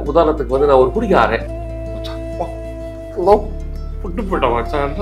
உதாரணத்துக்கு வந்து நான் ஒரு குடிக்காரன் மச்சான், வா, love புட்டு போயிட்டேன் மச்சான்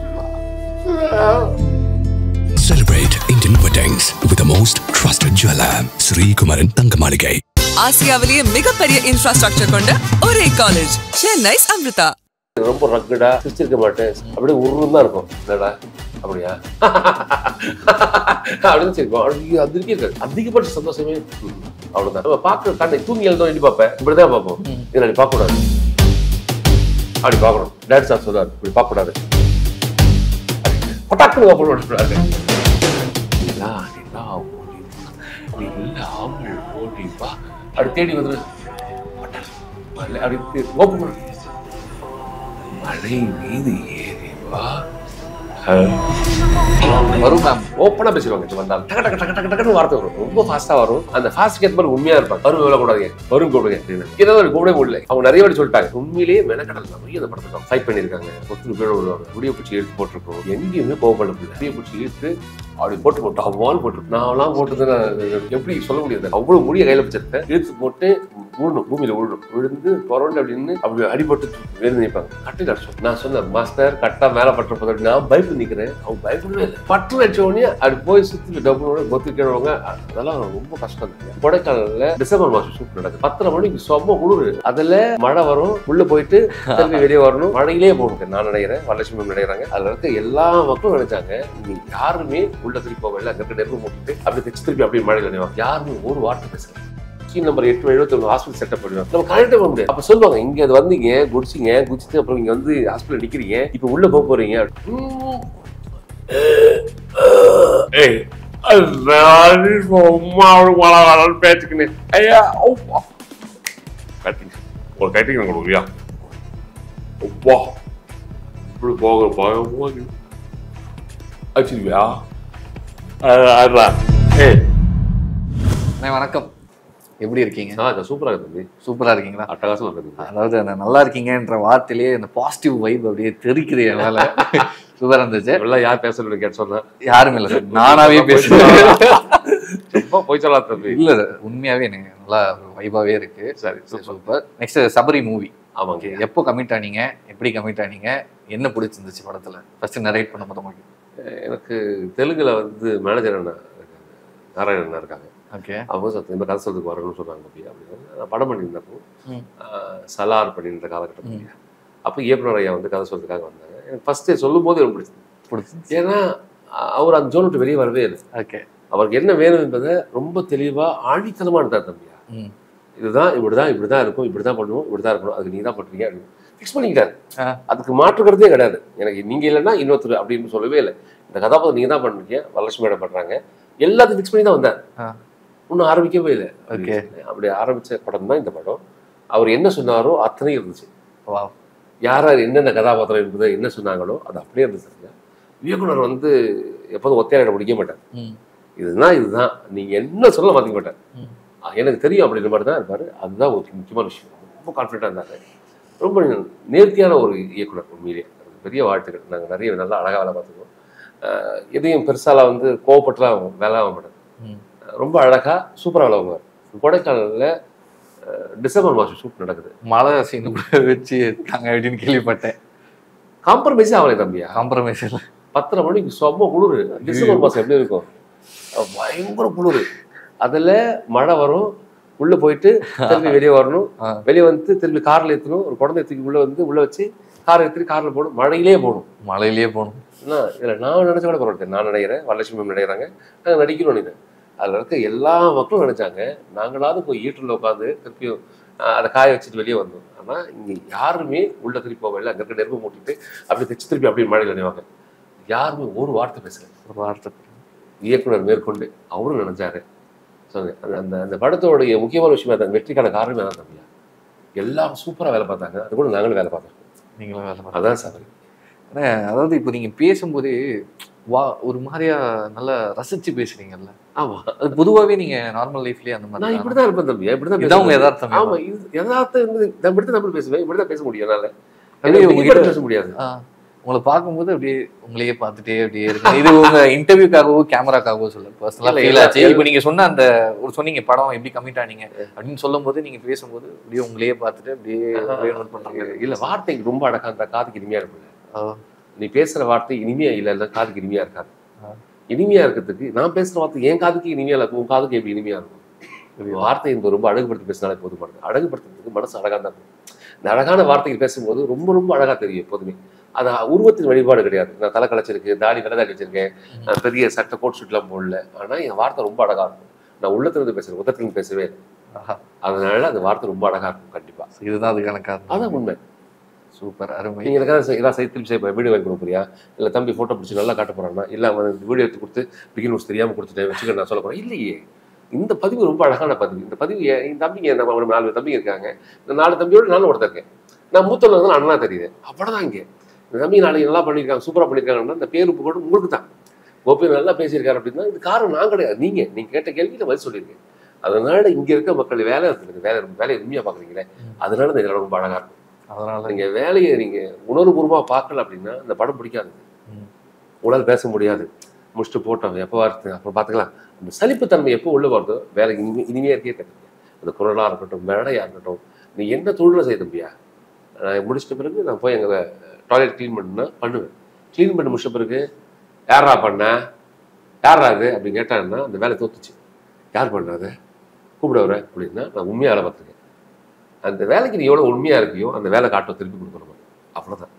Celebrate Indian weddings with the most trusted jeweler, Sri Kumaran Thangamaligai. ஆசியாவிலேயே மிகப்பெரிய இன்ஃப்ராஸ்ட்ரக்சர் கொண்ட ஒரே காலேஜ் சென்னை அமிர்தா ரொம்ப ரக்கடா சிரிச்சிருக்க மாட்டேன் அப்படியே உருன்னு தான் இருக்கும் என்னடா அப்படியா அப்படின்னு சரி ஐயோ, அது இருக்கே இருக்காது அதிகபட்ச சந்தோஷமே ம், அவ்வளவுதான் நம்ம பார்க்க கண்ணை தூங்கி எழுந்தோம் எண்ணி பார்ப்பேன் இப்படிதான் பார்ப்போம் இதில் நீ பார்க்க கூடாது அப்படி பார்க்கணும் டேட் சார் சொல்றாரு இப்படி பார்க்க கூடாது பட்டாக்குன்னு பார்க்க விட்டுறாரு நிலா நிலா ஓடி வா, நிலா ஓடி வா அப்படி தேடி வந்துரு அப்படி ஓப்பன் மழை மீது ஏறி வா வரும் மேம் ஓப்பனா பேசிடுவாங்க இது வந்தாலும் டக்கு டக்கு டக்கு டக்கு டக்குன்னு வார்த்தை வரும் ரொம்ப ஃபாஸ்டா வரும் அந்த ஃபாஸ்ட் ஏற்ற மாதிரி உண்மையா இருப்பாங்க வரும் எவ்வளவு கூடாது வரும் கூடாது அப்படின்னு ஏதாவது கூடவே முடியல அவங்க நிறைய வாட்டி சொல்லிட்டாங்க உண்மையிலேயே மெனக்கடல் நிறைய அந்த படத்துல ஃபைட் பண்ணிருக்காங்க ஒத்துரு பேர் விடுவாங்க முடிய பிடிச்சி இழுத்து போட்டிருக்கோம் எங்கேயுமே கோவப்பட முடியல முடிய பிடிச்சி இழுத்து அப்படி போட்டு போட்டு அவ்வாறு போட்டு நான்லாம் போட்டது நான் எப்படி சொல்ல முடியாது அவ்வளவு முடிய கையில வச்சிருக்கேன் இழுத்து போட்டு விழணும் பூமியில விழணும் விழுந்து புரண்டு அப்படின்னு அப்படி அடிபட்டு வேறு நிற்பாங்க கட்டி அடிச்சோம் நான் சொன்னேன் மாஸ்டர் கட்டா மேல பட்டு போது நான் பயப்பட்டு நிக்கிறேன் அவங்க பயப்படவே இல்லை பட்டு அடிச்ச உடனே அப்படி போய் சுத்தி டப்புனோட கொத்து கேடுவாங்க அதெல்லாம் ரொம்ப கஷ்டம் தான் கொடைக்கானல்ல டிசம்பர் மாசம் ஷூட் நடக்குது பத்தரை மணிக்கு சொம்ம குளிர் அதுல மழை வரும் உள்ள போயிட்டு திரும்பி வெளியே வரணும் மழையிலே போகணும் நான் நினைக்கிறேன் வரலட்சுமி நினைக்கிறாங்க அதுல இருக்க எல்லா மக்களும் நினைச்சாங்க இங்க யாருமே உள்ள திருப்பி போகல அங்க இருக்க நெருப்பு மூட்டிட்டு அப்படி தைச்சு திருப்பி அப்படியே மழையில நினைவாங்க யாருமே ஒரு வார்த்தை பேசல சீன் நம்பர் எட்டு எழுபத்தி ஒன்று ஹாஸ்பிட்டல் செட்டப் பண்ணுவோம் நம்ம கரெக்டாக பண்ண முடியாது அப்போ சொல்லுவாங்க இங்க அது வந்தீங்க குடிச்சிங்க குடிச்சிட்டு அப்புறம் இங்க வந்து ஹாஸ்பிட்டல் நிக்கிறீங்க இப்போ உள்ள போக போறீங்க உம். ஏய் அது சும்மா வள வளன்னு பேச்சுக்கினேன் ஐயா ஓப்பா கட்டிங் ஒரு கட்டிங் கொடுக்குறியா ஒப்பா இப்படி போக பயமா ஆச்சுருவியா அதான் ஏய் அண்ணே வணக்கம் எப்படி இருக்கீங்க நல்லா இருக்கா சூப்பரா இருக்கு தம்பி சூப்பரா இருக்கீங்களா அட்டகாசமா இருக்குது அதாவது அந்த நல்லா இருக்கீங்கன்ற வார்த்தையிலேயே அந்த பாசிட்டிவ் வைப் அப்படியே தெரிக்குது என்னால சூப்பரா இருந்துச்சு எல்லாம் யார் பேசணும்னு கேட்டு சொன்னேன் யாரும் இல்ல சார் நானாவே பேசுறேன் ரொம்ப போய் சொல்லாத தம்பி இல்ல சார் உண்மையாவே எனக்கு நல்லா ஒரு வைபாவே இருக்கு சரி super super next Sabari movie ஆமாங்க எப்போ கமிட் ஆனீங்க எப்படி கமிட் ஆனீங்க என்ன பிடிச்சிருந்துச்சு படத்துல ஃபர்ஸ்ட் நரேட் பண்ண போது உங்களுக்கு எனக்கு தெலுங்குல வந்து மேனேஜர் அண்ணா இருக்காங்க நாராயணன் அண்ணா இருக்காங்க ஓகே அவங்க சத்து இந்த கதை சொல்றதுக்கு வரணும்னு சொன்னாங்க அப்படி அப்படின்னு நான் படம் பண்ணியிருந்தப்போ ம். ஆஹ், சலார் பண்ணியிருந்த காலகட்டம் இல்லையா அப்போ இயக்குனர் ஐயா வந்து கதை சொல்றதுக்காக வந்தாங்க எனக்கு ஃபர்ஸ்ட் சொல்லும் போது எனக்கு பிடிச்சது பிடிச்சிருந்துச்சு ஏன்னா அஹ், அவர் அந்த ஜோன் விட்டு வெளியே வரவே இல்லை ஓகே அவருக்கு என்ன வேணும் என்பதை ரொம்ப தெளிவா ஆழித்தனமா இருந்தார் தம்பியா ம் இதுதான் இப்படிதான் இப்படிதான் இருக்கும் இப்படிதான் பண்ணுவோம் இப்படிதான் இருக்கணும் அதுக்கு நீ தான் பண்றீங்க அப்படின்னு ஃபிக்ஸ் பண்ணிக்கிட்டாரு ஆ. அதுக்கு மாற்றுக்கிறதே கிடையாது எனக்கு நீங்க இல்லைன்னா இன்னொருத்தர் அப்படின்னு சொல்லவே இல்லை இந்த கதாபாத்திரம் நீங்க தான் பண்றீங்க வரலட்சுமி மேடம் பண்றாங்க எல்லாத்தையும் ஃபிக்ஸ் பண்ணி தான் வந்தார் ஆ. ஒன்றும் ஆரம்பிக்கவே இல்லை Okay. அப்படி ஆரம்பிச்ச படம் தான் இந்த படம் அவர் என்ன சொன்னாரோ அத்தனையும் இருந்துச்சு வா யார் யார் என்னென்ன கதாபாத்திரம் இருக்குது என்ன சொன்னாங்களோ அது அப்படியே இருந்துச்சு இயக்குனர் வந்து எப்போதும் ஒத்தையாட பிடிக்க மாட்டார் ம் இதுதான் இதுதான் நீங்க என்ன சொல்ல மாத்திக்க மாட்டார் ம். அஹ் எனக்கு தெரியும் அப்படின்ற மாதிரி தான் இருப்பாரு அதுதான் ஒரு முக்கியமான விஷயம் ரொம்ப கான்ஃபிடண்டா இருந்தாரு ரொம்ப நேர்த்தியான ஒரு இயக்குனர் உண்மையிலேயே அவருக்கு பெரிய வாழ்த்துக்கள் நாங்க நிறைய நல்லா அழகா வேலை பார்த்துருக்கோம் அஹ் எதையும் பெருசாலாம் வந்து கோவப்பட்டுலாம் வேலை ஆக மாட்டார் ம் ரொம்ப அழகா சூப்பரா வேலை வாங்குவார் கொடைக்கானல்ல அஹ், டிசம்பர் மாதம் ஷூட் நடக்குது மழை சீன் கூட வச்சு எடுத்தாங்க அப்படின்னு கேள்விப்பட்டேன் காம்ப்ரமைஸே ஆகலை தம்பியா காம்ப்ரமைஸ் இல்லை பத்தரை மணிக்கு சொம்ம குளிர் டிசம்பர் மாசம் எப்படி இருக்கும் அஹ் பயங்கர குளிர் அதுல மழை வரும் உள்ள போயிட்டு திரும்பி வெளியே வரணும் ஆ. வெளியே வந்து திரும்பி கார்ல ஏற்றணும் ஒரு குழந்தை தூக்கி உள்ள வந்து உள்ள வச்சு கார் எடுத்துட்டு கார்ல போகணும் மழையிலே போகணும் மழையிலேயே போகணும் என்ன இதுல நான் நினைச்ச கூட பரவாயில்ல நான் நினைக்கிறேன் வரலட்சுமி மேம் நினைக்கிறாங்க நாங்க நடிக்கணும் நினைக்கிறேன் அதுல இருக்க எல்லா மக்களும் நினைச்சாங்க நாங்களாவது போய் ஈட்டில் உட்காந்து திருப்பியும் ஆஹ், அதை காய வச்சுட்டு வெளியே வந்தோம் ஆனா இங்க யாருமே உள்ள திருப்பி போகல அங்க இருக்க நெருப்பு மூட்டிட்டு அப்படி தைச்சு திருப்பி அப்படியே மழையில் நினைவாங்க யாருமே ஒரு வார்த்தை பேசல ஒரு வார்த்தை இயக்குனர் மேற்கொண்டு அவரும் நினைச்சாரு ஸோ அந்த அந்த அந்த படத்தோடைய முக்கியமான விஷயம் அந்த வெற்றிக்கான காரணமே தான் தம்பியா எல்லாம் சூப்பரா வேலை பார்த்தாங்க அது கூட நாங்களும் வேலை பார்த்தோம் நீங்களும் வேலை பார்த்து அதான் சார் அண்ணே, அதாவது இப்போ நீங்க பேசும்போதே வா ஒரு மாதிரியா நல்லா ரசிச்சு பேசுறீங்கல்ல ஆமா அது பொதுவாவே நீங்க நார்மல் லைஃப்லயே அந்த நான் மாதிரி இப்படிதான் இருப்பேன் தம்பி இப்படிதான் இதான் உங்க பேசுவேன். யதார்த்தமே ஆமா இது யதார்த்தம் இருந்து நான் இப்படித்தான் தமிழ் பேசுவேன் இப்படிதான் பேச முடியும் என்னால அது எனக்கு உங்ககிட்ட- வெளிப்பாடு பேச முடியாது ஆ, உங்களை பார்க்கும்போது அப்படியே உங்களையே பார்த்துட்டே அப்படியே இருக்கு இது உங்க இன்டர்வியூக்காகவோ கேமராக்காகவோ சொல்ல பர்சனலா இல்ல, ஃபீல் இல்ல, ஆச்சு இப்போ நீங்க சொன்ன அந்த ஒரு சொன்னீங்க படம் எப்படி கமிட் ஆனீங்க அப்படின்னு சொல்லும்போது நீங்க பேசும்போது அப்படியே உங்களையே பார்த்துட்டு அப்படியே அப்படியே நோட் பண்றாங்க இல்ல வார்த்தைக்கு ரொம்ப அழகா இருந்தா காதுக்கு இனிமையா இருக்கும்ல ஆ. நீ பேசுற வார்த்தை இனிமையா இல்ல இல்ல காதுக்கு இனிமையா இருக்காது ஆ. இனிமையா இருக்கிறதுக்கு நான் பேசுற வார்த்தை என் காதுக்கு இனிமையா இருக்கும் உன் காதுக்கு எப்படி இனிமையா இருக்கும் வார்த்தை என்பது ரொம்ப அழகுபடுத்தி பேசினாலே போதுமானது அழகுபடுத்துறதுக்கு மனசு அழகா தான் இருக்கும் இந்த அழகான வார்த்தைகள் பேசும்போது ரொம்ப ரொம்ப அழகா தெரியும் எப்போதுமே அது உருவத்தின் வழிபாடு கிடையாது நான் தலை கலைச்சிருக்கு தாடி வெள்ளை தாடி வச்சிருக்கேன் நான் பெரிய சட்டை கோட் ஷூட்லாம் போடல ஆனா என் வார்த்தை ரொம்ப அழகா இருக்கும் நான் உள்ளத்திலிருந்து பேசுறேன் உதத்திலிருந்து பேசவே இல்லை ஆஹா. அதனால அந்த வார்த்தை ரொம்ப அழகா இருக்கும் கண்டிப்பா இதுதான் அதுக்கான காரணம் அதான் உண்மை சூப்பர் அருமை நீங்க எனக்காக ஏதாவது செய்ய திருப்பி செய்ய வீடியோ வாங்கி கொடுக்க போறியா இல்ல தம்பி போட்டோ பிடிச்சி நல்லா காட்ட போறானா இல்ல அவன் வீடியோ எடுத்து கொடுத்து பிகின் நோட்ஸ் தெரியாம கொடுத்துட்டேன் வச்சுக்க நான் சொல்ல போறேன் இல்லையே இந்த பதிவு ரொம்ப அழகான பதிவு இந்த பதிவு என் என் தம்பிங்க நம்ம ஒரு நாலு தம்பிங்க இருக்காங்க இந்த நாலு தம்பியோட நானும் ஒருத்தர் இருக்கேன் நான் மூத்தவங்க வந்து அண்ணனா தெரியுது அவ்வளவுதான் இங்க இந்த தம்பி நாளைக்கு நல்லா பண்ணியிருக்காங்க சூப்பரா பண்ணியிருக்காங்கன்னா இந்த பேரு கூட உங்களுக்கு தான் கோபி நல்லா பேசியிருக்காரு அப்படின்னா இது காரணம் நான் கிடையாது நீங்க நீங்க கேட்ட கேள்விக்கு பதில் சொல்லியிருக்கேன் அதனால இங்க இருக்க மக்கள் வேலை இருக்குது வேலை வேலையை உண்மையா பாக்குறீங்களே அதனால இந்த இடம் ரொம்ப அழகா இருக்கும் அதனால நீங்க வேலையை நீங்க உணர்வுபூர்வமா பார்க்கல அப்படின்னா இந்த படம் பிடிக்காது ம். உங்களால் பேச முடியாது முடிச்சுட்டு போட்டோம் எப்போ வருது அப்புறம் பார்த்துக்கலாம் அந்த சலிப்புத்தன்மை எப்போ உள்ள வருதோ வேலைக்கு இனிமே இனிமையா இருக்கே தெரியும் அந்த குரலா இருக்கட்டும் மேடையா இருக்கட்டும் நீ என்ன தொழிலை செய்ய தம்பியா நான் முடிச்சிட்ட பிறகு நான் போய் எங்க டாய்லெட் க்ளீன் பண்ணுன்னா பண்ணுவேன் க்ளீன் பண்ணி முடிச்ச பிறகு யாரா பண்ண யாரா அது அப்படின்னு கேட்டாங்கன்னா அந்த வேலை தோத்துச்சு யார் பண்ணாது கூப்பிடுவர அப்படின்னா நான் உண்மையா வேலை பார்த்துருக்கேன் அந்த வேலைக்கு நீ எவ்வளவு உண்மையா இருக்கியோ அந்த வேலை காட்டும் திருப்பி கொடுக்கணும் அவ்வளவுதான்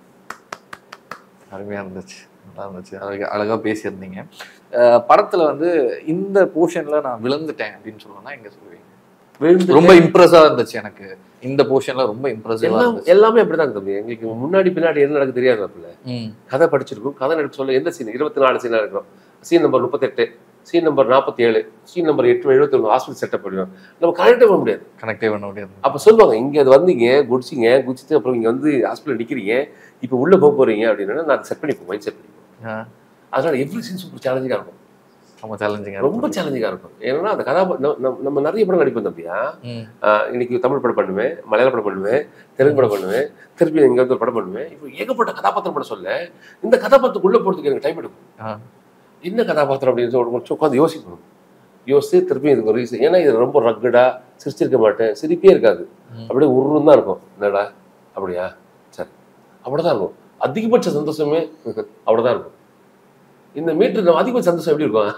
அருமையா இருந்துச்சு நல்லா இருந்துச்சு அழகா அழகா பேசியிருந்தீங்க அஹ் படத்துல வந்து இந்த போர்ஷன்ல நான் விழுந்துட்டேன் அப்படின்னு சொல்லணும்னா எங்க சொல்லுவீங்க விழுந்து ரொம்ப இம்ப்ரெஸா இருந்துச்சு எனக்கு இந்த போர்ஷன்ல ரொம்ப இம்ப்ரெசிவா எல்லாம் இருந்துச்சு எல்லாமே அப்படிதான் தம்பி எங்களுக்கு முன்னாடி பின்னாடி என்ன நடக்கு தெரியாது அப்பல ம், கதை படிச்சிருக்கும் கதை நடிப்பு சொல்ல எந்த சீன் இருபத்தி நாலு சீனா இருக்கிறோம் சீன் நம்பர் முப்பத்தெட்டு சீன் நம்பர் நாற்பத்தி ஏழு சீன் நம்பர் எட்டு எழுபத்தி ஒன்று ஹாஸ்பிட்டல் செட்டப் பண்ணிடும் நம்ம கனெக்டே பண்ண முடியாது கனெக்டே பண்ண முடியாது அப்ப சொல்லுவாங்க இங்க அது வந்தீங்க குடிச்சிங்க குடிச்சிட்டு அப்புறம் இங்க வந்து ஹாஸ்பிட்டல் நிக்கிறீங்க இப்போ உள்ள போக போறீங்க அப்படின்னா நான் செட் பண்ணிப்போம் மைண்ட் செட் பண்ணிப்போம் ஆ, அதனால எவ்ரி சீன் சூப்பர் சேலஞ்சிங்கா இருக்கும் ரொம்ப சேலஞ்சிங்கா ரொம்ப சேலஞ்சிங்கா இருக்கும் ஏன்னா அந்த கதா நம்ம நிறைய படம் நடிப்போம் தம்பியா ம் ஆஹ் இன்னைக்கு தமிழ் படம் பண்ணுவேன் மலையாள படம் பண்ணுவேன் தெலுங்கு படம் பண்ணுவேன் திருப்பி எங்க வந்து ஒரு படம் பண்ணுவேன் இப்போ ஏகப்பட்ட கதாபாத்திரம் படம் சொல்ல இந்த கதாபாத்திரத்துக்குள்ள போறதுக்கு எனக்கு டைம் எடுக்கும் ஆ என்ன கதாபாத்திரம் அப்படின்னு சொல்லி கொஞ்சம் உட்காந்து யோசிக்கணும் யோசிச்சு திருப்பி இதுக்கு ஒரு ரீசன் ஏன்னா இது ரொம்ப ரக்கடா சிரிச்சிருக்க மாட்டேன் சிரிப்பே இருக்காது ம். அப்படியே உருன்னு தான் இருக்கும் என்னடா அப்படியா சரி அப்படிதான் இருக்கும் அதிகபட்ச சந்தோஷமே அவ்வளவுதான் இருக்கும் இந்த மீட்டர் நம்ம அதிகபட்ச சந்தோஷம் எப்படி இருக்கும்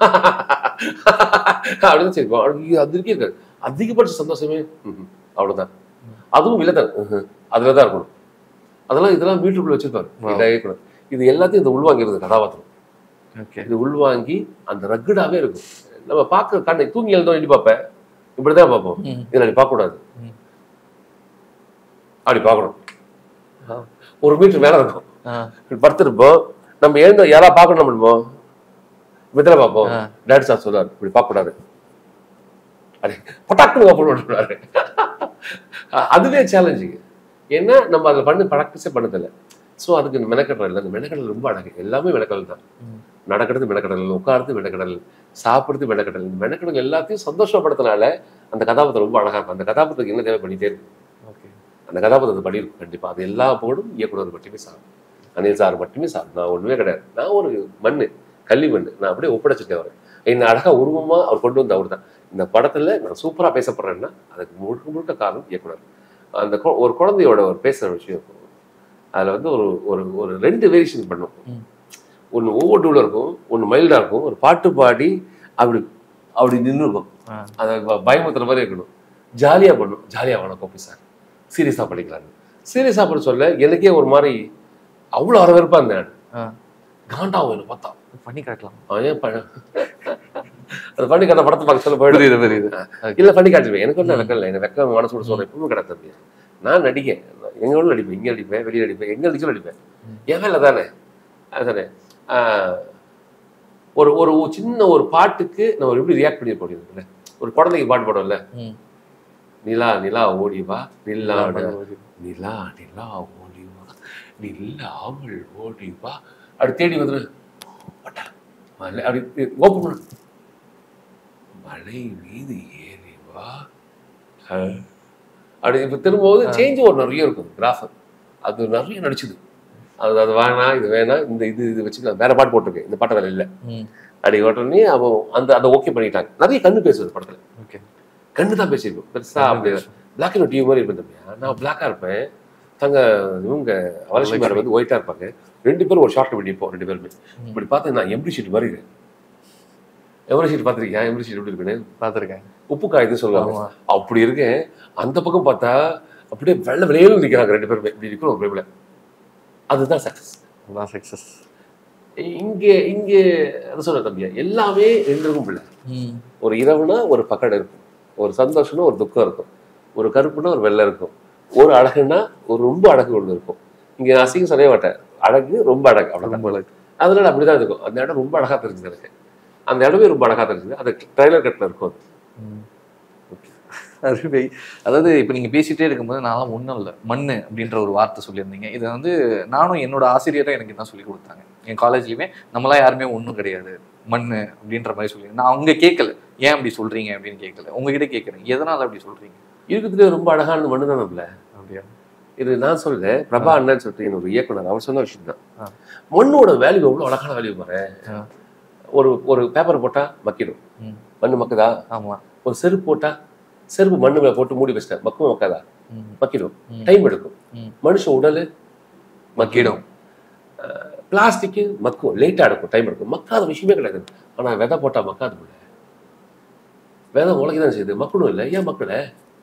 அப்படின்னு சொல்லிருக்கோம் அது இருக்கே இருக்காது அதிகபட்ச சந்தோஷமே ம்ஹும். அவ்வளவுதான் அதுவும் இல்லை தான் அதுல தான் இருக்கணும் அதெல்லாம் இதெல்லாம் மீட்டருக்குள்ள வச்சிருப்பாரு Wow. இதே கூட. இது எல்லாத்தையும் இந்த உள்வாங்கிறது கதாபாத்திரம் ஓகே இது உள்வாங்கி அந்த ரக்குடாவே இருக்கும் நம்ம பார்க்க கண்ணை தூங்கி எழுந்தோம் எண்ணி பார்ப்பேன் இப்படிதான் பார்ப்போம் ம். இதில் அப்படி பார்க்க கூடாது ம். அப்படி பார்க்கணும் ஆ. ஒரு மீட்டர் மேல இருக்கும் ஆ இப்படி படுத்திருப்போம் நம்ம எழுந்த யாரா பார்க்கணும் பண்ணுவோம் விதல பார்ப்போம் ஆ. டேட் சார் சொல்றாரு இப்படி பார்க்க கூடாது அப்படி பட்டாக்குன்னு ஓப்பன் பண்ணுறாரு அதுவே சேலஞ்சிங் ஏன்னா நம்ம அதில் பண்ணி ப்ராக்டிஸே பண்ணதில்லை ஸோ அதுக்கு இந்த மெனக்கடல் இல்லை அந்த மெனக்கடல் ரொம்ப அழகு எல்லாமே மெனக்கடல் தான் ம். நடக்கிறது மெனக்கடல் உட்கார்றது மெனக்கடல் சாப்பிடுறது மெனக்கடல் இந்த மெனக்கடல் எல்லாத்தையும் சந்தோஷப்படுத்தினால அந்த கதாபாத்திரம் ரொம்ப அழகா இருக்கும் அந்த கதாபாத்திரத்துக்கு என்ன தேவை பண்ணிட்டே இருக்கும் ஓகே அந்த கதாபாத்திரத்தை பண்ணியிருக்கும் கண்டிப்பா அது எல்லா போடும் இயக்குனர் மட்டுமே சார் அனில் சார் மட்டுமே சார் நான் ஒண்ணுமே கிடையாது நான் ஒரு மண்ணு கள்ளி மண்ணு நான் அப்படியே ஒப்படைச்சிருக்கேன் அவர் என்ன அழகா உருவமா அவர் கொண்டு வந்த அவர் தான் இந்த படத்துல நான் சூப்பரா பேசப்படுறேன்னா அதுக்கு முழுக்க முழுக்க காரணம் இயக்குனர் அந்த கொ- ஒரு குழந்தையோட ஒரு பேசுற விஷயம் இருக்கும் அதுல வந்து ஒரு ஒரு ஒரு ரெண்டு வேரியேஷன் பண்ணும் ம். ஒன்று ஒவ்வொரு டூல இருக்கும் ஒன்று மைல்டா இருக்கும் ஒரு பாட்டு பாடி அப்படி அப்படி நின்று இருக்கும் ஆ அதை ப- பயமுறுத்துற மாதிரி இருக்கணும் ஜாலியாக பண்ணும் ஜாலியாக வேணும் கோப்பி சார் சீரியஸாக பண்ணிக்கலாம்னு சீரியஸாக பண்ண சொல்ல எனக்கே ஒரு மாதிரி அவ்வளோ வரவேற்பா இருந்தேன் ஆ காண்டாவும் என்ன பார்த்தா பண்ணி காட்டலாம் அவன் ஏன் பண்ண அது பண்ணி காட்ட படத்தை பார்க்க சொல்ல போயிடுது புரியுது புரியுது இல்லை பண்ணி காட்டுவேன் எனக்கு ஒன்றும் வெக்கம் இல்லை எனக்கு வெக்கம் மனசோட சொல்றேன் எப்பவுமே கிடையாது தம்பி நான் நடிகேன் எங்க வேணாலும் நடிப்பேன் இங்கே நடிப்பேன் வெளியே நடிப்பேன் எங்க நடிச்சாலும் நடிப்பேன் என் வேலை தானே அதுதானே ஆஹ், ஒரு ஒரு சின்ன ஒரு பாட்டுக்கு நம்ம எப்படி ரியாக்ட் பண்ணி போடுறோம்ல ஒரு குழந்தைக்கு பாட்டு பாடும்ல ம். நிலா நிலா ஓடி வா நில்லாட ஓடி. நிலா நிலா ஓடி வா நில்லாமல் ஓடி வா அப்படி தேடி வந்துரு பட்டா. மலை அப்படி ஓப்பன் பண்ணு மலை மீது ஏறி வா அஹ். அப்படி இப்ப திரும்பவும் சேஞ்ச் ஒரு நிறைய இருக்கும் கிராஃப் அது நிறைய நடிச்சுது அது அது வேணாம் இது வேணாம் இந்த இது இது வச்சுக்கலாம் வேற பாட்டு போட்டிருக்கு இந்த பாட்டு வேற இல்லை ம் அப்படி உடனே அவன் அந்த அதை ஓகே பண்ணிட்டாங்க நிறைய கண்ணு பேசுது படத்துல ஓகே கண்ணு தான் பேசியிருக்கும் பெருசா அப்படி பிளாக் அண்ட் டிவி மாதிரி இருப்பேன் தம்பியா நான் பிளாக்கா இருப்பேன் தங்க இவங்க வரலட்சுமி மேடம் வந்து ஒயிட்டா இருப்பாங்க ரெண்டு பேரும் ஒரு ஷார்ட் வெடிப்போம் ரெண்டு பேருமே இப்படி பார்த்து நான் எம்டி ஷீட் மாதிரி இருக்கேன் எம்டி ஷீட் பார்த்துருக்கியா எம்டி ஷீட் எப்படி இருக்குன்னு பார்த்துருக்கேன் உப்பு காயுது சொல்லுவாங்க ஆமா. அப்படி இருக்கேன் அந்த பக்கம் பார்த்தா அப்படியே வெள்ளை வெளியிலும் நிற்கிறாங்க ரெண்டு பேருமே இப்படி இருக்கிற ஒரு பிரபல அதுதான் சக்சஸ் அதுதான் சக்ஸஸ் இங்கே இங்கே என்ன சொல்ற தம்பியா எல்லாமே ரெண்டுக்கும் பிள்ளை ம் ஒரு இரவுனா ஒரு பக்கடை இருக்கும் ஒரு சந்தோஷம்னா ஒரு துக்கம் இருக்கும் ஒரு கருப்புனா ஒரு வெள்ளை இருக்கும் ஒரு அழகுனா ஒரு ரொம்ப அழகு ஒன்று இருக்கும் இங்க நான் அசிங்கம் சொல்லவே மாட்டேன் அழகு ரொம்ப அழகு அவ்வளவுதான் ரொம்ப அழகு. அதனால அப்படிதான் இருக்கும் அந்த இடம் ரொம்ப அழகா தெரிஞ்சது எனக்கு அந்த இடமே ரொம்ப அழகா தெரிஞ்சது அது ட்ரைலர் கட்டில் இருக்கும் அது. ம். அருமை அதாவது இப்போ நீங்கள் பேசிட்டே இருக்கும்போது நான்லாம் ஒன்றும் இல்லை மண்ணு அப்படின்ற ஒரு வார்த்தை சொல்லியிருந்தீங்க இதை வந்து நானும் என்னோட ஆசிரியரை எனக்கு தான் சொல்லி கொடுத்தாங்க என் காலேஜ்லையுமே நம்மளாம் யாருமே ஒன்றும் கிடையாது மண்ணு அப்படின்ற மாதிரி சொல்லி நான் அவங்க கேட்கல ஏன் அப்படி சொல்றீங்க அப்படின்னு கேட்கல உங்ககிட்ட கேட்குறேன் எதனால அப்படி சொல்றீங்க இருக்கிறதுலே ரொம்ப அழகான மண்ணு தான் நம்மள அப்படியா இது நான் சொல்றேன் பிரபா அண்ணன் சொல்லிட்டு என்னோட இயக்குனர் அவர் சொன்ன விஷயம் தான் ஆ. மண்ணோட வேல்யூ எவ்வளவு அழகான வேல்யூ பாரு ஆ. ஒரு ஒரு பேப்பர் போட்டா மக்கிடும் ம். மண்ணு மக்குதா ஆமா ஒரு செருப்பு போட்டா செருப்பு மண்ணு மேல போட்டு மூடி வச்சிட்டேன் மக்கும் மக்காதா ம். மக்கிடும் ம். டைம் எடுக்கும் ம். மனுஷ உடல் மக்கிடும் பிளாஸ்டிக்கு மக்கும் லேட்டா எடுக்கும் டைம் எடுக்கும் மக்காத விஷயமே கிடையாது ஆனா விதை போட்டா மக்காது போல விதை உலகி தான் செய்யுது மக்கணும் இல்லை ஏன் மக்கள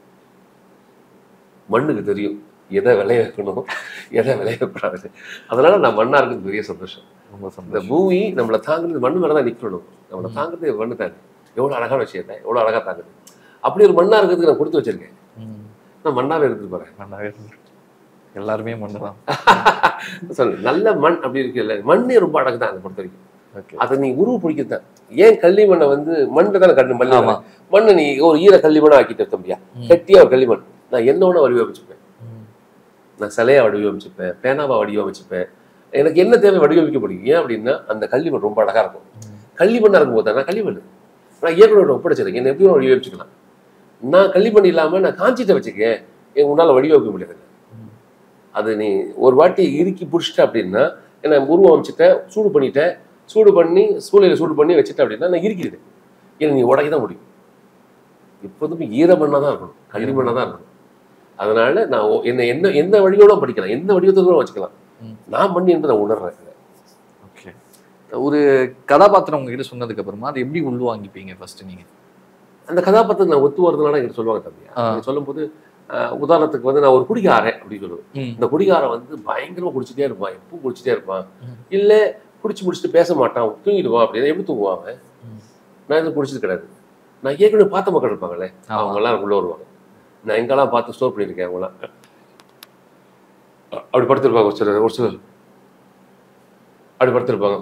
மண்ணுக்கு தெரியும் எதை விளைய வைக்கணும் எதை விளைய வைக்கக்கூடாது அதனால நான் மண்ணா இருக்குது பெரிய சந்தோஷம் ரொம்ப இந்த சந்தோஷம் பூமி நம்மளை தாங்குறது மண்ணு மேல தான் நிக்கணும் நம்மளை தாங்குறது மண்ணு தாங்க எவ்வளவு அழகான விஷயம் எவ்வளவு அழகா தாங்குது அப்படி ஒரு மண்ணா இருக்கிறதுக்கு நான் கொடுத்து வச்சிருக்கேன் ம். நான் மண்ணாவே எடுத்துட்டு போறேன் நல்லாவே இருக்கு. எல்லாருமே மண்ணு தான் சொல்லு நல்ல மண் அப்படி இருக்குல்ல மண்ணே ரொம்ப அழகு தான் அதை பொறுத்த வரைக்கும் ஓகே அதை நீ உருவ பிடிக்கிறது தான் ஏன் கள்ளி மண்ணை வந்து மண்ணில் தானே கண்ணு மண்ணு ஆமா. மண்ணை நீ ஒரு ஈர களிமண்ணா ஆக்கிட்ட தம்பியா ம். கெட்டியா ஒரு களிமண் நான் என்ன வேணா வடிவமைச்சுப்பேன் ம். நான் சிலையா வடிவமைச்சுப்பேன் பேனாவா வடிவமைச்சுப்பேன் எனக்கு என்ன தேவை வடிவமைக்க முடியும் ஏன் அப்படின்னா அந்த களிமண் ரொம்ப அழகா இருக்கும் களிமண்ணா இருக்கும் போது நான் களிமண் நான் இயக்குனரோட ஒப்படைச்சிருக்கேன் என்ன எப்படியும் வடிவமைச்சுக்கலாம் நான் களிமண் இல்லாம நான் காஞ்சிட்ட வச்சுக்கேன் என் உன்னால வடிவமைக்க முடியாது அது நீ ஒரு வாட்டி இறுக்கி பிடிச்சிட்ட அப்படின்னா என்ன உருவம் அமைச்சிட்ட சூடு பண்ணிட்ட சூடு பண்ணி சூளையில சூடு பண்ணி வச்சுட்ட அப்படின்னா நான் இறுக்கிடுவேன் இல்லை நீ உடைக்க தான் முடியும் எப்போதுமே ஈரமண்ணா தான் இருக்கணும் களிமண்ணா தான் இருக்கணும் அதனால நான் ஓ- என்ன என்ன எந்த வழியோட படிக்கலாம் எந்த வடிவத்தோட வச்சுக்கலாம் ம். நான் பண்ணி என்று நான் உணர்றேன் ஓகே ஒரு கதாபாத்திரம் உங்ககிட்ட சொன்னதுக்கு அப்புறமா அது எப்படி உள்வாங்கிப்பீங்க ஃபர்ஸ்ட் நீங்க அந்த கதாபாத்திரத்தை நான் ஒத்து வரதுனால எங்கிட்ட சொல்லுவாங்க தம்பியா ஆ. நீங்க சொல்லும்போது ஆஹ், உதாரணத்துக்கு வந்து நான் ஒரு குடிகாரன் அப்படின்னு சொல்லுவேன் ம். இந்த குடிகாரன் வந்து பயங்கரமா குடிச்சிட்டே இருப்பான் எப்பவும் குடிச்சிட்டே இருப்பான் ம். இல்ல குடிச்சு முடிச்சுட்டு பேச மாட்டான் தூங்கிடுவான் அப்படின்னு எப்படி தூங்குவான் அவன் ம். நான் எதுவும் குடிச்சது கிடையாது நான் ஏற்கனவே பார்த்த மக்கள் இருப்பாங்களே ஆமா. அவங்க எல்லாம் உள்ள வருவாங்க நான் எங்கெல்லாம் பார்த்து ஸ்டோர் பண்ணியிருக்கேன் அவங்களாம் அப்படி படுத்திருப்பாங்க ஒரு சிலர் ஒரு சிலர் அப்படி படுத்திருப்பாங்க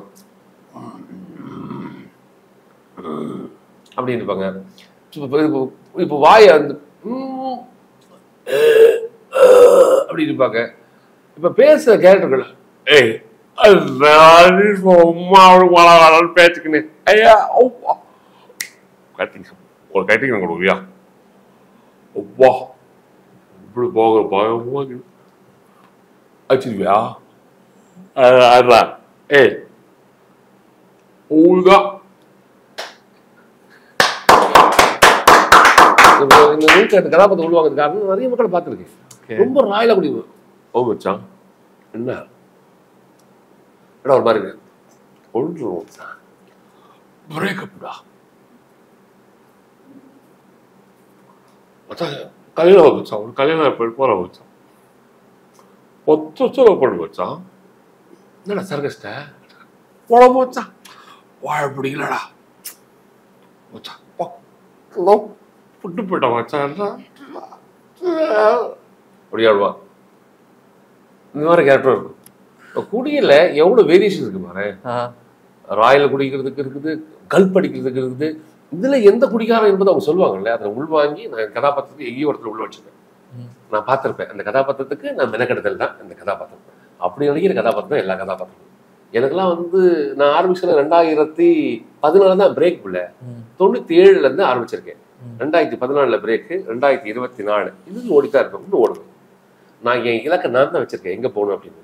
அப்படின்னு இருப்பாங்க இப்போ இப்போ- இப்போ வாயை வந்து ம், அஹ், அஹ் அப்படின்னு இருப்பாங்க இப்ப பேசுற கேரக்டர்கள் ஏய் அது சும்மா வளவளன்னு பேச்சுக்கினு ஐயா ஓப்பா கட்டிங் ஒரு கட்டிங் கொடுக்குறியா ஒப்பா இப்படி போக பயமா இருக்கு. அடிச்சிருவியா அஹ், அதான் ஏய் ஊழ்கா இந்த இந்த நூற்று அந்த கதாபாத்திரம் உருவாங்க காரணம் நிறைய மக்களை பார்த்துருக்கேன் Okay. ரொம்ப ராயலா குடி ஓ மச்சான் என்ன எடா ஒரு மாதிரி இருக்கு ஒன்று மச்சான் பிரேக்கப்டா மச்சான் கல்யாணம் மச்சான் ஒரு கல்யாணம் போய் போற மச்சான் பத்து வருஷம் பண்ணு மச்சான் என்னடா சர்க்கஸ்ட போட மச்சான் வாழ பிடிக்கலடா மச்சான் பக்கம் புட்டு போயிட்டான் மச்சான் அப்படி ஆடுவா இந்த மாதிரி கேரக்டர் இருக்கும் இப்ப குடியில எவ்வளவு வேரியேஷன் இருக்கு பாரு ஆ, ராயல் குடிக்கிறதுக்கு இருக்குது கல்ப் அடிக்கிறதுக்கு இருக்குது இதுல எந்த குடிகாரம் என்பது அவங்க சொல்லுவாங்கல்ல அதை உள்வாங்கி நான் கதாபாத்திரத்துக்கு எங்கேயோ ஒருத்தர் உள்ள வச்சிருக்கேன் ம். நான் பார்த்திருப்பேன் அந்த கதாபாத்திரத்துக்கு நான் மெனக்கெடுதல் தான் அந்த கதாபாத்திரம் அப்படி நடிக்கிற கதாபாத்திரம் எல்லா கதாபாத்திரமும் எனக்கெல்லாம் வந்து நான் ஆரம்பிச்சது ரெண்டாயிரத்தி பதினாலு தான் பிரேக் பிள்ளை ம், தொண்ணூத்தி ஏழுல இருந்து ஆரம்பிச்சிருக்கேன் ம். ரெண்டாயிரத்தி பதினாலுல பிரேக்கு ரெண்டாயிரத்தி இருபத்தி நாலு இது ஓடித்தான் இருக்கும் இன்னும் ஓடுவேன் நான் என் இலக்கை நான் தான் வச்சிருக்கேன் எங்க போகணும் அப்படின்னு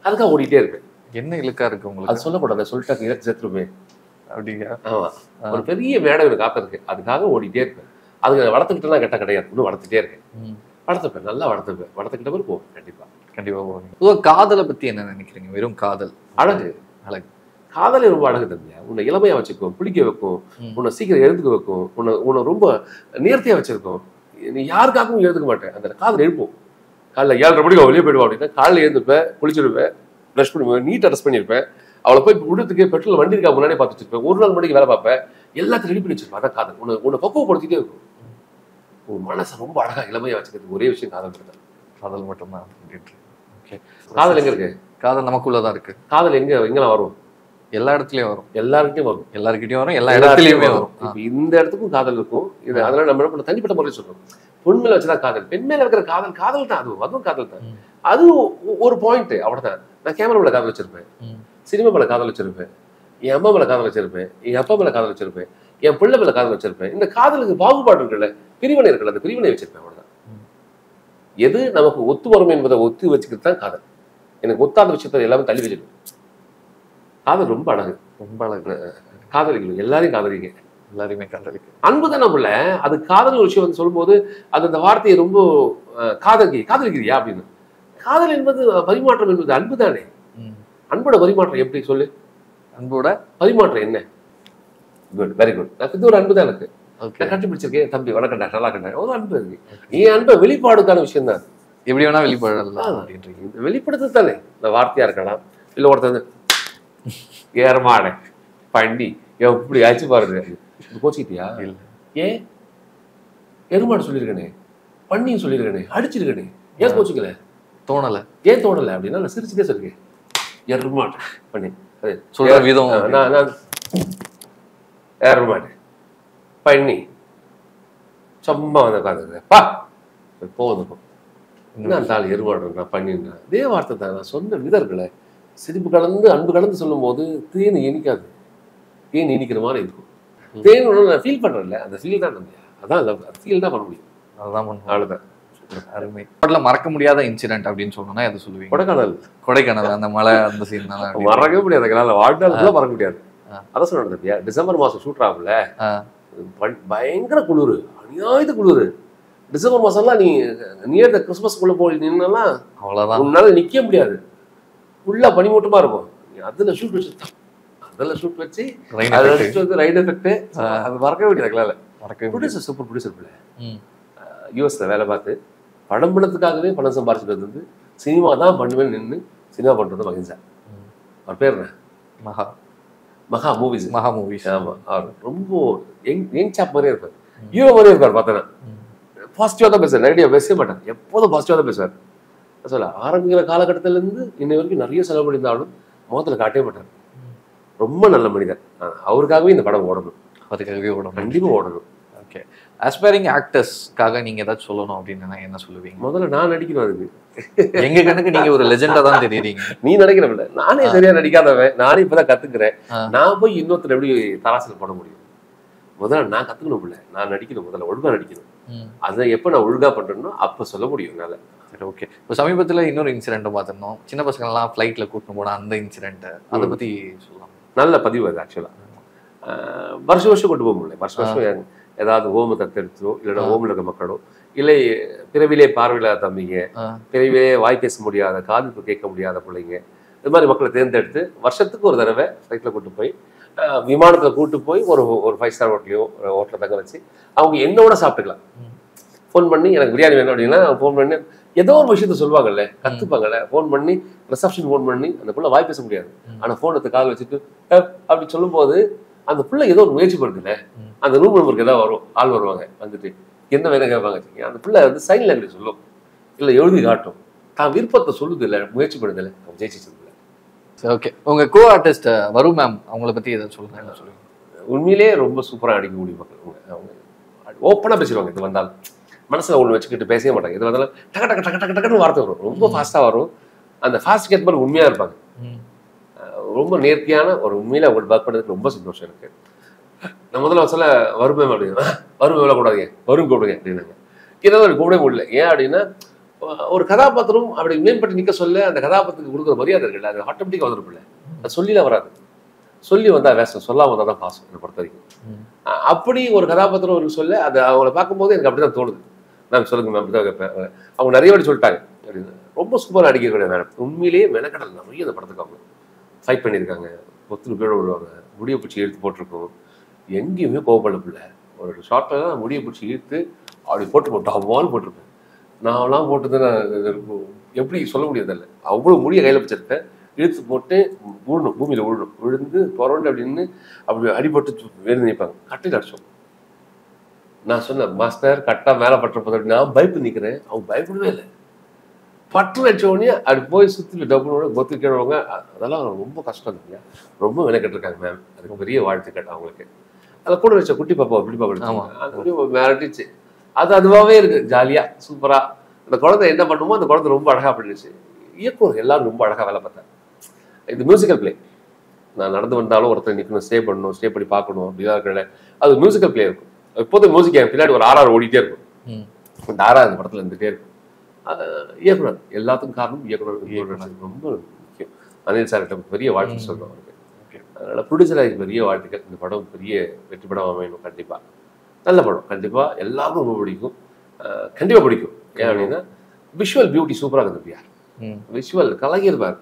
அதுக்காக ஓடிட்டே இருப்பேன் என்ன இழுக்கா இருக்கு அது உங்களுக்கு சொல்லக்கூடாது சொல்லிட்டாங்க இலக்கு செத்துருமே அப்படியா ஆமா ஒரு பெரிய மேடை எனக்கு காப்ப இருக்கு அதுக்காக ஓடிட்டே இருப்பேன் அதுக்கு வளர்த்துக்கிட்டேன்னா கெட்ட கிடையாது இன்னும் வளர்த்துட்டே இருக்கேன் ம். வளர்த்துப்பேன் நல்லா வளர்த்துப்பேன் வளர்த்துக்கிட்ட பிறகு போவேன் கண்டிப்பா கண்டிப்பா போவீங்க பொதுவா காதலை பத்தி என்ன நினைக்கிறீங்க வெறும் காதல் அழகு அழகு காதலே ரொம்ப அழகு தம்பியா உன்னை இளமையா வச்சுக்கும் பிடிக்க வைக்கும் ம். உன்னை சீக்கிரம் எழுதுக்க வைக்கும் உன்னை உன்னை ரொம்ப நேர்த்தியா வச்சிருக்கும் நீ யாருக்காகவும் எழுதுக்க மாட்டேன் அந்த காதல் எழுப்போம் காலைல ஏழரை மணிக்கு வெளியே போயிடுவா அப்படின்னா காலைல எழுந்துப்பேன் குளிச்சிருப்பேன் ப்ரஷ் பண்ணுவேன் நீட்டாக ட்ரெஸ் பண்ணியிருப்பேன் அவளை போய் விடுறதுக்கு பெட்ரோல் வண்டி இருக்கா முன்னாடியே பார்த்து வச்சிருப்பேன் ஒரு நாள் மணிக்கு வேலை பார்ப்பேன் எல்லாத்தையும் ரெடி பண்ணி வச்சிருப்பேன் அதான் காதல் உன்னை உன்னை பக்குவப்படுத்திட்டே இருக்கும் உன் மனசை ரொம்ப அழகா இளமையா வச்சுக்கிறது ஒரே விஷயம் காதல் தான் காதல் மட்டும்தான் அப்படின்ட்டு ஓகே காதல் எங்க இருக்கு காதல் நமக்குள்ளதான் இருக்கு காதல் எங்க எங்கெல்லாம் வரும் எல்லா இடத்துலயும் வரும் எல்லாருக்கிட்டையும் வரும் எல்லாருக்கிட்டையும் வரும் எல்லா இடத்துலயுமே வரும் ஆ. இப்ப இந்த இடத்துக்கும் காதல் இருக்கும் இது அதனால நம்ம என்ன பண்ண தனிப்பட்ட முறையில் சொல்றோம் பொன் மேல வச்சுதான் காதல் பெண் மேல இருக்கிற காதல் காதல் தான் அதுவும் அதுவும் காதல் தான் ம். அது ஒ- ஒரு பாயிண்ட் அவ்வளவுதான் நான் கேமரா மேல காதல் வச்சிருப்பேன் ம். சினிமா மேல காதல் வச்சிருப்பேன் என் அம்மா மேல காதல் வச்சிருப்பேன் என் அப்பா மேல காதல் வச்சிருப்பேன் என் பிள்ளை மேல காதல் வச்சிருப்பேன் இந்த காதலுக்கு பாகுபாடு இருக்குல்ல பிரிவினை இருக்குல்ல அந்த பிரிவினை வச்சிருப்பேன் அவ்வளவுதான் ம். எது நமக்கு ஒத்து வரும் என்பதை ஒத்து வச்சுக்கிட்டு தான் காதல் எனக்கு ஒத்தாத விஷயத்தை எல்லாமே தள்ளி வச்சிருக்கேன் காதல் ரொம்ப அழகு ரொம்ப அழகு காதலிக்கணும் எல்லாரையும் காதலிங்க எல்லாரையுமே காதலிக்கு அன்பு தானே உள்ள அது காதல் ஒரு விஷயம் வந்து சொல்லும்போது அது அந்த வார்த்தையை ரொம்ப அஹ், காதலி காதலிக்கிறியா அப்படின்னு காதல் என்பது பரிமாற்றம் என்பது அன்பு தானே ம். அன்போட பரிமாற்றம் எப்படி சொல்லு அன்போட பரிமாற்றம் என்ன குட் வெரி குட் இது ஒரு அன்பு தான் எனக்கு ஓகே நான் கண்டுபிடிச்சிருக்கேன் தம்பி வணக்கண்டா நல்லா கண்டா ஒரு அன்பு இருக்கு என் அன்பை வெளிப்பாடுக்கான விஷயம் தான் எப்படி வேணா வெளிப்படலாம் அப்படின்றீங்க இந்த வெளிப்படுத்து தானே இந்த வார்த்தையா இருக்கலாம் இல்ல ஒருத்தர் வந்து ஏறமாட பண்டி எப்படி ஆச்சு பாருங்க கோச்சிக்கிட்டியா இல்ல ஏன் எருமாடு சொல்லியிருக்கனே பண்ணியும் சொல்லியிருக்கனே அடிச்சிருக்கனே ஏன் கோச்சிக்கல தோணல ஏன் தோணல அப்படின்னா நான் சிரிச்சுட்டே சொல்லிருக்கேன் எருமாடு பண்ணி அது சொல்ற விதம் ஆ, நான் நான் எருமாடு பண்ணி சும்மா வந்து உட்காந்துருக்கேன் பா போதும் என்ன அந்த ஆள் எருமாடு நான் பண்ணிருந்தேன் இதே வார்த்தை தான் நான் சொன்ன விதம் இருக்குல்ல சிரிப்பு கலந்து அன்பு கலந்து சொல்லும்போது தேன் இனிக்காது தேன் இனிக்கிற மாதிரி இருக்கும் தேன் ஒன்று நான் ஃபீல் பண்றேன்ல அந்த ஃபீல் தான் நம்ம அதான் love. அந்த ஃபீல் தான் பண்ண முடியும் அதுதான் பண்ணுவோம் அவ்வளவுதான் அருமை படத்துல மறக்க முடியாத இன்சிடென்ட் அப்படின்னு சொன்னா எதை சொல்லுவீங்க கொடைக்கானல் கொடைக்கானல் அந்த மலை அந்த சீன் தான் மறக்கவே முடியாது எங்களால் வாழ்நாள் ஃபுல்லாக மறக்க முடியாது ஆ. அதான் சொன்னேன் தம்பியா டிசம்பர் மாசம் ஷூட் ஆகும்ல ஆ. ப- பயங்கர குளிர் அநியாயத்து குளிர் டிசம்பர் மாசம்லாம் நீ நியர் த கிறிஸ்மஸ்க்குள்ள போய் நின்னலாம் அவ்வளவுதான் உன்னால நிக்க முடியாது ஃபுல்லா பனிமூட்டமா இருக்கும் நீ அதுல ஷூட் வச்சு தான். அதுல ஷூட் வச்சு Rain அதுல effect. வச்சு வந்து ரைட் எஃபெக்ட் அது மறக்கவே முடியாது எங்களால மறக்கவே முடியாது. ப்ரொடியூசர் சூப்பர் ப்ரொடியூசர் பிள்ளை ம். யூஎஸ்ல வேலை பார்த்து படம் படத்துக்காகவே பணம் சம்பாரிச்சுட்டு வந்து சினிமா தான் பண்ணுவேன் நின்று சினிமா பண்ணுறது மகிழ்ச்சா ம். அவர் பேர் என்ன மகா மகா மூவிஸ் மகா மூவிஸ் ஆமா அவர் ரொம்ப யங் யங் சாப் மாதிரியே இருப்பார் ஹீரோ மாதிரியே இருப்பார் பார்த்தேன்னா பாசிட்டிவாக தான் பேசுவார் நெகட்டிவ் பேசவே மாட்டார் எப்போதும் பாசிட்டிவாக தான் பேசுவார் சொல்ல ஆரம்பிக்கிற காலகட்டத்துல இருந்து இன்னை வரைக்கும் நிறைய செலவு பண்ணியிருந்தாலும் முகத்துல காட்டவே மாட்டார் ரொம்ப நல்ல மனிதர் ஆ, அவருக்காகவே இந்த படம் ஓடணும் அதுக்காகவே ஓடணும் கண்டிப்பா ஓடணும் ஓகே ஆஸ்பைரிங் ஆக்டர்ஸ்க்காக நீங்க ஏதாச்சும் சொல்லணும் அப்படின்னு என்ன சொல்லுவீங்க முதல்ல நான் நடிக்கணும் அதுக்கு எங்க கணக்கு நீங்க ஒரு லெஜெண்டா தான் தெரியுறீங்க நீ நடிக்கிறவில்ல நானே சரியா நடிக்காதவன் நானே இப்பதான் கத்துக்கிறேன் ஆ. நான் போய் இன்னொருத்தர் எப்படி தராசில் போட முடியும் முதல்ல நான் கத்துக்கணும் இல்ல நான் நடிக்கணும் முதல்ல ஒழுங்கா நடிக்கணும் ம். அதை எப்ப நான் ஒழுங்கா பண்றேனோ அப்ப சொல்ல முடியும் என்னால சரி ஓகே இப்போ சமீபத்துல இன்னொரு இன்சிடென்ட் பார்த்திருந்தோம் சின்ன பசங்கள்லாம் ஃப்ளைட்ல கூட்டிட்டு போன அந்த இன்சிடென்ட் அதை ம். பத்தி சொல்லலாம் நல்ல பதிவு அது ஆக்சுவலா வருஷம் வருஷம் கொண்டு போக முடியல வருஷம் வருஷம் ஏதாவது ஹோம தத்தெடுத்தோ இல்லைன்னா ஆ. ஹோமில் இருக்க மக்களோ இல்லை பிறவிலே பார்வையில்லாத தம்பிங்க ஆ. பிறவிலே வாய் பேச முடியாத காது கேட்க முடியாத பிள்ளைங்க இது மாதிரி மக்களை தேர்ந்தெடுத்து வருஷத்துக்கு ஒரு தடவை ஃப்ளைட்டில் கூட்டு போய் அஹ், விமானத்துல கூட்டு போய் ஒரு ஒரு ஃபைவ் ஸ்டார் ஹோட்டலையோ ஒரு ஹோட்டலில் தங்க வச்சு அவங்க என்னோட சாப்பிட்டுக்கலாம் ம். ஃபோன் பண்ணி எனக்கு பிரியாணி வேணும் அப்படின்னா ஃபோன் பண்ணி ஏதோ ஒரு விஷயத்த சொல்லுவாங்கல்ல கத்துப்பாங்கல்ல ஃபோன் பண்ணி ரிசப்ஷன் ஃபோன் பண்ணி அந்த புள்ள வாய் பேச முடியாது ம். ஆனா ஃபோன் எடுத்து கால் வச்சுட்டு "அஹ்" அப்படி சொல்லும்போது அந்த பிள்ளை ஏதோ ஒரு முயற்சி பண்ணுதுல்ல ம். அந்த ரூம் நம்பருக்கு ஏதாவது வரும் ஆள் வருவாங்க வந்துட்டு என்ன வேணும் கேட்பாங்க வச்சுக்கோங்க. அந்த பிள்ளை வந்து சைன் லாங்குவேஜ் சொல்லும் இல்ல எழுதி காட்டும் தான் விருப்பத்தை சொல்லுது இல்ல முயற்சி பண்ணுது இல்ல அவன் ஜெயிச்சு சொல்லுது சரி ஓகே உங்க கோ ஆர்டிஸ்ட் வரு மேம் அவங்கள பத்தி ஏதாவது சொல்லுங்க என்ன சொல்லுங்க உண்மையிலேயே ரொம்ப சூப்பரா அடிக்கக்கூடிய மக்கள் அவங்க அவங்க ஓப்பனா பேசிடுவாங்க இது வந்தாலும் மனசுல ஒண்ணு வச்சுக்கிட்டு பேசவே மாட்டாங்க இது வந்தாலும் டக்கு டக்கு டக்கு டக்கு டக்குன்னு வார்த்தை வரும் ரொம்ப ஃபாஸ்டா வரும் அந்த ஃபாஸ்ட் கேட் மாதிரி உண்மையா இருப்பாங்க ம். அஹ் ரொம்ப நேர்த்தியான ஒரு உண்மையில அவங்க ஒர்க் பண்ணதுக்கு ரொம்ப சந்தோஷம் எனக்கு நான் முதல்ல சொல்ல வருமே அப்படின்னு வரும் விழக்கூடாதுங்க வரும் கூப்பிடுங்க அப்படின்னாங்க இதெல்லாம் எனக்கு கூப்பிடவே முடியல ஏன் அப்படின்னா ஒரு கதாபாத்திரம் அப்படி மேம்பட்டு நிக்க சொல்ல அந்த கதாபாத்திரத்துக்கு கொடுக்குற மரியாதை இருக்குல்ல அது ஆட்டோமேட்டிக்காக வந்துருப்பில்ல அது சொல்லிலாம் வராது சொல்லி வந்தா வேஷம் சொல்லாம வந்தா தான் பாசம் என்னை பொறுத்த வரைக்கும் அஹ் அப்படி ஒரு கதாபாத்திரம் ஒரு சொல்ல அது அவங்கள பார்க்கும்போது எனக்கு அப்படிதான் தோணுது மேம் சொல்லுங்க மேம் அப்படிதான் கேட்பேன் அவங்க நிறைய வாட்டி சொல்லிட்டாங்க அப்படின்னு ரொம்ப சூப்பராக நடிக்கக்கூடிய மேடம் உண்மையிலேயே மெனக்கடல் நிறைய அந்த படத்துக்கு அவங்க ஃபைட் பண்ணியிருக்காங்க ஒத்துரு பேரோட விடுவாங்க முடியை பிடிச்சி இழுத்து போட்டிருக்கோம் எங்கேயுமே கோவப்படல பிள்ளை ஒரு ஷார்ட்டில் தான் முடியை பிடிச்சி இழுத்து அப்படி போட்டு போட்டோம் அவ்வாறு போட்டிருப்பேன் நான்லாம் போட்டது நான் இது இருக்கும். எப்படி சொல்ல முடியாதில்ல அவ்வளோ முடியை கையில் வச்சிருப்பேன் இழுத்து போட்டு விழணும் பூமியில் விழணும் விழுந்து புரண்டு அப்படின்னு அப்படி அடிபட்டு வேறு நிற்பாங்க கட்டில் அடிச்சோம் நான் சொன்னேன் மாஸ்டர் கட்டா மேலே பற்ற போது நான் பயப்பு நிற்கிறேன் அவங்க பயப்படவே இல்லை பட்டு அடிச்ச உடனே அப்படி போய் சுற்றி டப்புனோட கொத்து கேடுவாங்க அதெல்லாம் ரொம்ப கஷ்டம் இல்லையா ரொம்ப மெனக்கெட்டு இருக்காங்க மேம் அதுக்கு பெரிய வாழ்த்துக்கள் அவங்களுக்கு அதில் கூட வச்ச குட்டி பாப்பா குட்டி பாப்பா ஆமா. எடுத்தாங்க. அந்த குட்டி பாப்பா மிரட்டிச்சு அது அதுவாகவே இருக்கு ஜாலியா சூப்பரா அந்த குழந்தை என்ன பண்ணுமோ அந்த குழந்தை ரொம்ப அழகா பண்ணிடுச்சு இயக்குனர் எல்லாரும் ரொம்ப அழகா வேலை பார்த்தாங்க இது மியூசிக்கல் பிளே நான் நடந்து வந்தாலும் ஒருத்தர் நிற்கணும் ஸ்டே பண்ணணும் ஸ்டே பண்ணி பார்க்கணும் அப்படிதான் இருக்கல அது மியூசிக்கல் பிளே இருக்கும் எப்போதும் மியூசிக் என் பின்னாடி ஒரு ஆர்ஆர் ஓடிட்டே இருக்கும் ம். இந்த ஆர்ஆர் இந்த படத்துல இருந்துட்டே இருக்கும் அது இயக்குனர் எல்லாத்துக்கும் காரணம் இயக்குனர் இயக்குனர் ரொம்ப முக்கியம் அனில் சார்கிட்ட பெரிய வாழ்த்து சொல்றோம் அவருக்கு அதனால ப்ரொடியூசராக பெரிய வாழ்த்துக்கள் இந்த படம் பெரிய வெற்றி படம் அமையணும் கண்டிப்பா நல்ல படம் கண்டிப்பா எல்லாருக்கும் ரொம்ப பிடிக்கும் அஹ் கண்டிப்பா பிடிக்கும் ஏன் அப்படின்னா விஷுவல் பியூட்டி சூப்பராக இருக்குது பியார் ம். விஷுவல் கலைஞர் பார்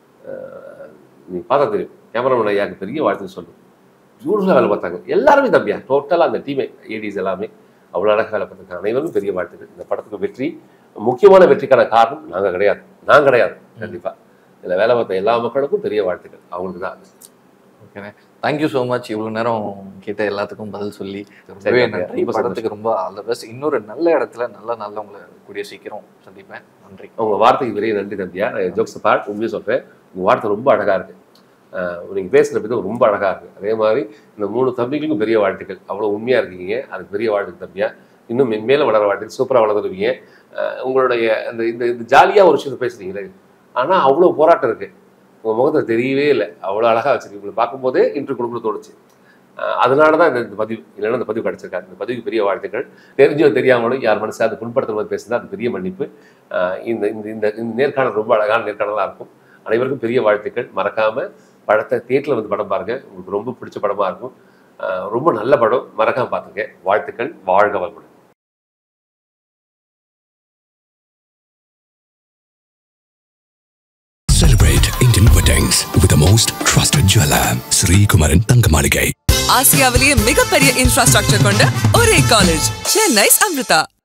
நீ பார்த்தா தெரியும் கேமராமேன் ஐயாக்கு பெரிய வாழ்த்து சொல்லும் பியூட்டிஃபுல்லாக வேலை பார்த்தாங்க எல்லாருமே தம்பியா டோட்டலாக அந்த டீமே ஏடிஸ் எல்லாமே அவ்வளோ அழகாக வேலை பார்த்தாங்க அனைவரும் பெரிய வாழ்த்துக்கள் இந்த படத்துக்கு வெற்றி முக்கியமான வெற்றிக்கான காரணம் நாங்கள் கிடையாது நான் கிடையாது கண்டிப்பா இதில் வேலை பார்த்த எல்லா மக்களுக்கும் பெரிய வாழ்த்துக்கள் அவங்களுக்கு தான் ஓகேண்ணே தேங்க்யூ ஸோ மச் இவ்வளோ நேரம் கேட்ட எல்லாத்துக்கும் பதில் சொல்லி ரொம்பவே சரி, நன்றி ரொம்ப படத்துக்கு ரொம்ப ஆல் த பெஸ்ட் இன்னொரு நல்ல இடத்துல நல்ல நல்ல உங்களை கூடிய சீக்கிரம் சந்திப்பேன் நன்றி உங்க வார்த்தைக்கு பெரிய நன்றி தம்பியா ஜோக்ஸ் பார்ட் உண்மையை சொல்றேன் உங்க வார்த்தை ரொம்ப அழகா இருக்கு ஆஹ் நீங்க பேசுற விதம் ரொம்ப அழகா இருக்கு அதே மாதிரி இந்த மூணு தம்பிகளுக்கும் பெரிய வாழ்த்துக்கள் அவ்வளவு உண்மையா இருக்கீங்க அதுக்கு பெரிய வாழ்த்துக்கள் தம்பியா இன்னும் மென்மேல வளர வாழ்த்துக்கள் சூப்பரா வளர்ந்துருவீங்க ஆஹ் உங்களுடைய அந்த இந்த இந்த ஜாலியா ஒரு விஷயத்தை பேசுறீங்களே ஆனா அவ்வளவு போராட்டம் இருக்கு உங்க முகத்துல தெரியவே இல்லை அவ்வளவு அழகா வச்சிருக்கு உங்களை பார்க்கும்போதே இன்று கொடுக்கணும் தோணுச்சு ஆஹ் அதனால தான் இந்த இந்த பதிவு இல்லைன்னா இந்த பதிவு கிடைச்சிருக்காரு இந்த பதிவுக்கு பெரிய வாழ்த்துக்கள் தெரிஞ்சோ தெரியாமலும் யார் மனசு அது புண்படுத்துற மாதிரி பேசுனா அது பெரிய மன்னிப்பு ஆஹ் இந்த இந்த இந்த இந்த நேர்காணல் ரொம்ப அழகான நேர்காணலாக இருக்கும் அனைவருக்கும் பெரிய வாழ்த்துக்கள் மறக்காம படத்தை தேட்டில் வந்து படம் பாருங்க உங்களுக்கு ரொம்ப பிடிச்ச படமா இருக்கும் ஆஹ் ரொம்ப நல்ல படம் மறக்காம பார்த்துங்க வாழ்த்துக்கள் வாழ்க வளமுடன் Celebrate Indian weddings with the most trusted jeweler, Sri Kumaran Thangamaligai. ஆசியாவிலேயே மிகப்பெரிய இன்ஃப்ராஸ்ட்ரக்சர் கொண்ட ஒரே காலேஜ் சென்னை அம்ரிதா